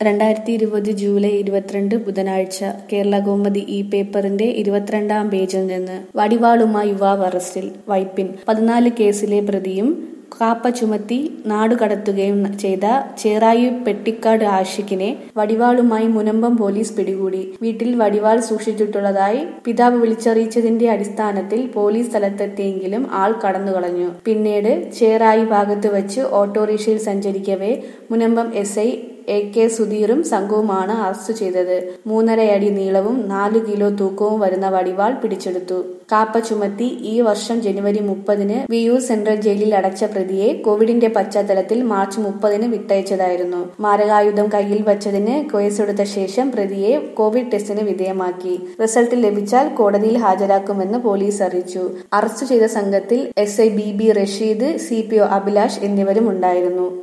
രണ്ടായിരത്തി ഇരുപത് ജൂലൈ ഇരുപത്തിരണ്ട് ബുധനാഴ്ച കേരള കൗമുദി ഈ പേപ്പറിന്റെ ഇരുപത്തിരണ്ടാം പേജിൽ നിന്ന് വടിവാളുമായി യുവാവ് അറസ്റ്റിൽ വൈപ്പിൻ പതിനാല് കേസിലെ പ്രതിയും കാപ്പ ചുമത്തി നാടുകടത്തുകയും ചെയ്ത ചേറായി പെട്ടിക്കാട് ആഷിഖിനെ വടിവാളുമായി മുനമ്പം പോലീസ് പിടികൂടി വീട്ടിൽ വടിവാൾ സൂക്ഷിച്ചിട്ടുള്ളതായി പിതാവ് വിളിച്ചറിയിച്ചതിന്റെ അടിസ്ഥാനത്തിൽ പോലീസ് സ്ഥലത്തെത്തിയെങ്കിലും ആൾ കടന്നുകളഞ്ഞു പിന്നീട് ചേറായി ഭാഗത്ത് വച്ച് ഓട്ടോറിക്ഷയിൽ സഞ്ചരിക്കവേ Munambam S I A K സുധീറും സംഘവുമാണ് അറസ്റ്റ് ചെയ്തത് മൂന്നരയടി നീളവും നാലു കിലോ തൂക്കവും വരുന്ന വടിവാൾ പിടിച്ചെടുത്തു കാപ്പ ചുമത്തി ഈ വർഷം ജനുവരി മുപ്പതിന് വിയൂർ സെൻട്രൽ ജയിലിൽ അടച്ച പ്രതിയെ കോവിഡിന്റെ പശ്ചാത്തലത്തിൽ മാർച്ച് മുപ്പതിന് വിട്ടയച്ചതായിരുന്നു മാരകായുധം കയ്യിൽ വച്ചതിന് കേസെടുത്ത ശേഷം പ്രതിയെ കോവിഡ് ടെസ്റ്റിന് വിധേയമാക്കി റിസൾട്ട് ലഭിച്ചാൽ കോടതിയിൽ ഹാജരാക്കുമെന്ന് പോലീസ് അറിയിച്ചു അറസ്റ്റ് ചെയ്ത സംഘത്തിൽ S I B B Rasheed C P O Abhilash എന്നിവരും ഉണ്ടായിരുന്നു